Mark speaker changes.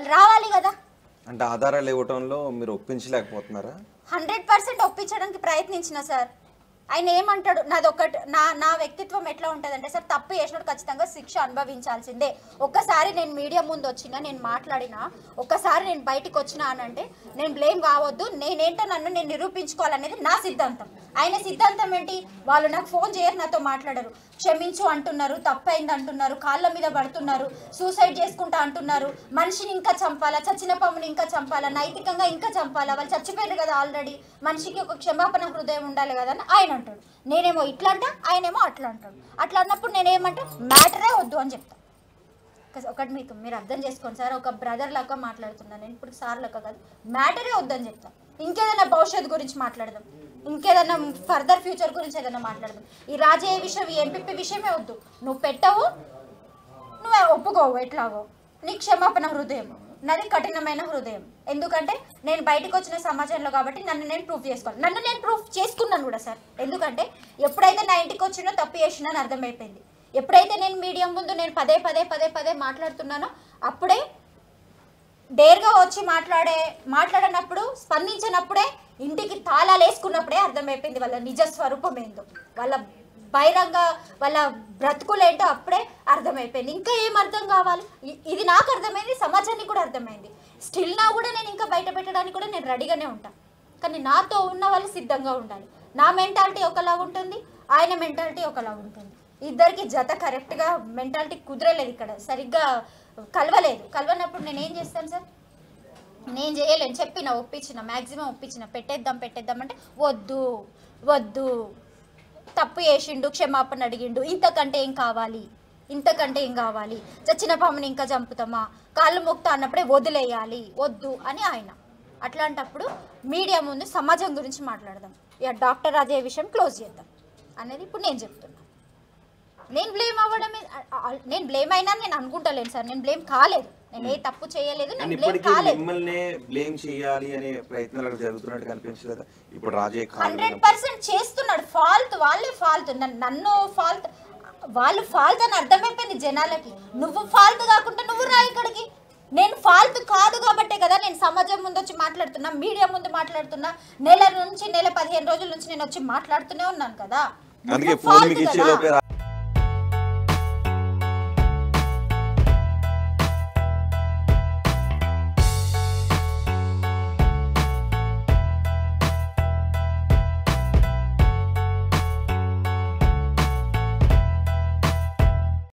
Speaker 1: వాళ్ళు రావాలి కదా
Speaker 2: అంటే ఆధారాలు ఇవ్వటంలో మీరు ఒప్పించలేకపోతున్నారా
Speaker 1: హండ్రెడ్ పర్సెంట్ ఒప్పించడానికి ప్రయత్నించిన సార్ ఆయన ఏమంటాడు నాది ఒకటి నా నా వ్యక్తిత్వం ఎట్లా ఉంటుందంటే సార్ తప్పు చేసినప్పుడు ఖచ్చితంగా శిక్ష అనుభవించాల్సిందే ఒక్కసారి నేను మీడియా ముందు వచ్చినా నేను మాట్లాడినా ఒక్కసారి నేను బయటికి వచ్చినా అనంటే నేను బ్లేమ్ కావద్దు నేనేంటో నన్ను నేను నిరూపించుకోవాలనేది నా సిద్ధాంతం ఆయన సిద్ధాంతం ఏంటి వాళ్ళు నాకు ఫోన్ చేయరు నాతో మాట్లాడరు క్షమించు అంటున్నారు తప్పైంది అంటున్నారు కాళ్ళ మీద పడుతున్నారు సూసైడ్ చేసుకుంటా అంటున్నారు మనిషిని ఇంకా చంపాలా చచ్చిన పాముని ఇంకా చంపాలా నైతికంగా ఇంకా చంపాలా వాళ్ళు చచ్చిపోయారు కదా ఆల్రెడీ మనిషికి ఒక క్షమాపణ హృదయం ఉండాలి కదా అని ఆయన అంటాడు నేనేమో ఇట్లా అంటా ఆయనేమో అట్లా అంటాడు అట్లా అన్నప్పుడు నేనేమంటా మ్యాటరే వద్దు అని చెప్తా కస్- ఒకటి మీకు మీరు అర్థం చేసుకోండి సార్ ఒక బ్రదర్ లాగా మాట్లాడుతున్నాను నేను ఇప్పుడు సార్ లెక్క కాదు మ్యాటరే వద్దని చెప్తా ఇంకేదైనా భవిష్యత్తు గురించి మాట్లాడదాం ఇంకేదైనా ఫర్దర్ ఫ్యూచర్ గురించి ఏదైనా మాట్లాడదాం ఈ రాజయ్య విషయం ఈ ఎంపీపీ విషయమే వద్దు నువ్వు పెట్టవు నువ్వు ఒప్పుకోవు ఎట్లాగో నీ క్షమాపణ హృదయం నాది కఠినమైన హృదయం ఎందుకంటే నేను బయటకు వచ్చిన సమాజంలో కాబట్టి నన్ను నేను ప్రూఫ్ చేసుకోవాలి నన్ను నేను ప్రూఫ్ చేసుకున్నాను కూడా సార్ ఎందుకంటే ఎప్పుడైతే నా ఇంటికి వచ్చినా తప్పు చేసినా అని అర్థమైపోయింది ఎప్పుడైతే నేను మీడియం ముందు నేను పదే పదే పదే పదే మాట్లాడుతున్నానో అప్పుడే డేర్గా వచ్చి మాట్లాడే మాట్లాడినప్పుడు స్పందించినప్పుడే ఇంటికి తాళాలు వేసుకున్నప్పుడే అర్థమైపోయింది వాళ్ళ నిజ స్వరూపం ఏందో వాళ్ళ బహిరంగ వాళ్ళ బ్రతుకులేంటో అప్పుడే అర్థమైపోయింది ఇంకా ఏం అర్థం కావాలి ఇ- ఇది నాకు అర్థమైంది సమాజానికి కూడా అర్థమైంది స్టిల్ నా కూడా నేను ఇంకా బయట పెట్టడానికి కూడా నేను రెడీగానే ఉంటాను కానీ నాతో ఉన్న వాళ్ళు సిద్ధంగా ఉండాలి నా మెంటాలిటీ ఒకలా ఉంటుంది ఆయన మెంటాలిటీ ఒకలా ఉంటుంది ఇద్దరికి జత కరెక్ట్గా మెంటాలిటీ కుదరలేదు ఇక్కడ సరిగ్గా కలవలేదు కలవనప్పుడు నేను ఏం చేస్తాను సార్ నేను చేయలేను చెప్పిన ఒప్పించిన మ్యాక్సిమం ఒప్పించిన పెట్టేద్దాం పెట్టేద్దాం అంటే వద్దు వద్దు తప్పు చేసిండు క్షమాపణ అడిగిండు ఇంతకంటే ఏం కావాలి ఇంతకంటే ఏం కావాలి చచ్చిన పాముని ఇంకా చంపుతామా కాళ్ళు మొక్తా అన్నప్పుడే వదిలేయాలి వద్దు అని ఆయన అట్లాంటప్పుడు మీడియా ముందు సమాజం గురించి మాట్లాడదాం ఇక డాక్టర్ రాజే విషయం క్లోజ్ చేద్దాం అనేది ఇప్పుడు నేను చెప్తున్నా నేను బ్లేమ్ అవ్వడమే ఆ- ఆ- నేను బ్లేమ్ అయినా నేను అనుకుంటలేను సార్ నేను బ్లేమ్ కాలేదు నేను ఏ తప్పు చేయలేదు
Speaker 2: అండ్
Speaker 1: నేను బ్లేమ్
Speaker 2: ఇప్పటికీ
Speaker 1: కాలేదు
Speaker 2: మిమ్మల్ని బ్లేమ్ చేయాలి అనే ప్రయత్నాలు అక్కడ జరుగుతున్నట్టు కనిపించలేదా ఇప్పుడు రాజయ్య
Speaker 1: హండ్రెడ్
Speaker 2: కారణం
Speaker 1: పర్సెంట్ చేస్తున్నాడు ఫాల్ట్ వాళ్ళే ఫాల్ట్ నన్ను ఫాల్ట్ వాళ్ళు ఫాల్ట్ అని అర్థమైపోయింది జనాలకి నువ్వు ఫాల్ట్ కాకుండా నువ్వు రా ఇక్కడికి నేను ఫాల్ట్ కాదు కాబట్టే కదా నేను సమాజం ముందు వచ్చి మాట్లాడుతున్నా మీడియా ముందు మాట్లాడుతున్నా నెల నుంచి నెల పదిహేను రోజుల నుంచి నేను వచ్చి మాట్లాడుతూనే ఉన్నాను కదా
Speaker 2: అందుకే
Speaker 1: నువ్వు
Speaker 2: ఫోన్
Speaker 1: fault
Speaker 2: మీకు ఇచ్చే
Speaker 1: కదా.
Speaker 2: లోపే